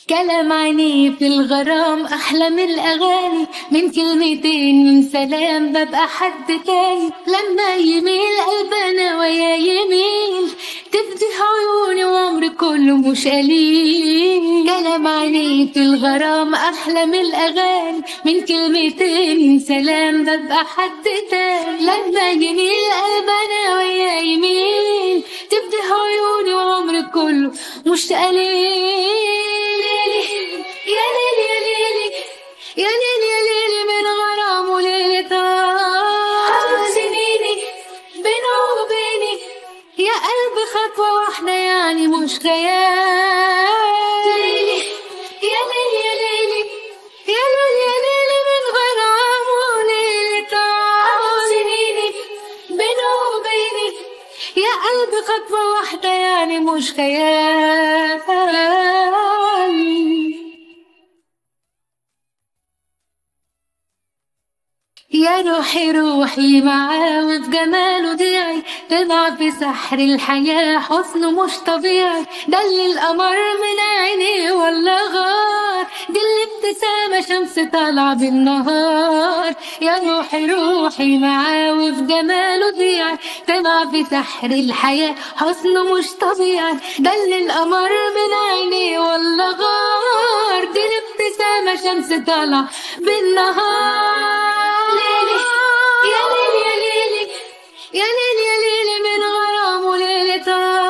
كلام عيني في الغرام أحلى من الأغاني من كلمتين من سلام ببقى حد تاني لما يميل قلبنا ويا يميل تفتح عيوني وعمري كله مش قليل كلام عيني في الغرام أحلى من الأغاني من كلمتين من سلام ببقى حد تاني لما يميل قلبنا ويا يميل تفتح عيوني وعمري كله مش قليل يا ليل يا ليل يا ليل يا ليل من غرام وليلة سنيني بينه وبيني يا قلبي خطوة واحدة يعني مش خيال ليلي يا ليل يا ليلي يا ليل يا ليل من غرام وليلة سنيني بينه وبيني يا قلبي خطوة واحدة يعني مش خيال يا روحي روحي معاه وفي جماله ضيعي طلع في سحر الحياة حسنه مش طبيعي ده اللي القمر من عينيه ولا غار دي الابتسامة شمس طالعة بالنهار يا روحي روحي معاه وفي جماله ضيعي طلع في سحر الحياة حسنه مش طبيعي ده اللي القمر من عينيه ولا غار دي الابتسامة شمس طالعة بالنهار ليلي يا ليلي يا ليلي يا ليلي يا ليلي من غرام وليلة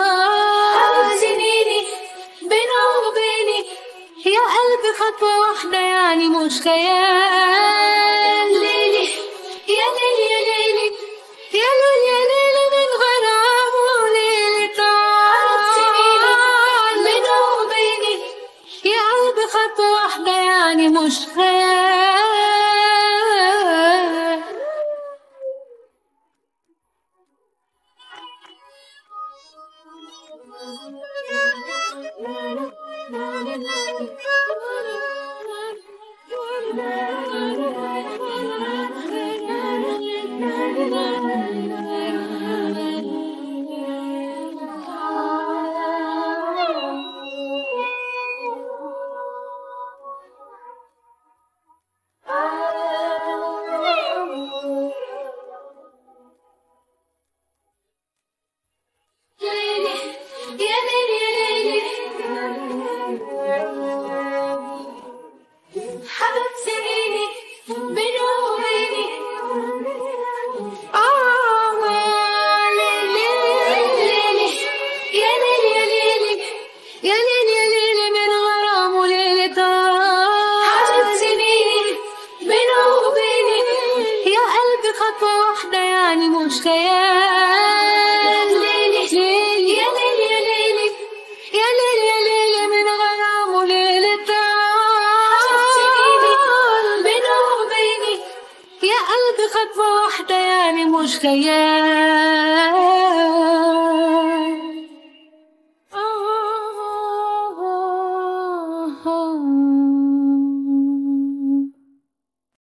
سنيني بينه وبيني يا قلبي خطوة واحدة يعني مش خيال ليلي يا ليلي يا ليلي يا ليلي يا ليلي من غرام وليلة سنيني بينه وبيني يا قلبي خطوة واحدة يعني مش خيال ليلي يا ليلي يا ليلي حبت سنيني بينه وبيني آه ليلي ليلي يا ليلي يا ليلي يا ليلي يا ليلي من غرام وليلة حبت سنيني بينه وبيني يا قلبي خطوة واحدة يعني مش خيال ليلي ليلي يا ليلي يا ليلي يا ليلي يا ليلي من غرام وليلة سنيني بينه وبيني يا قلبي خطوة واحدة يعني مش خيال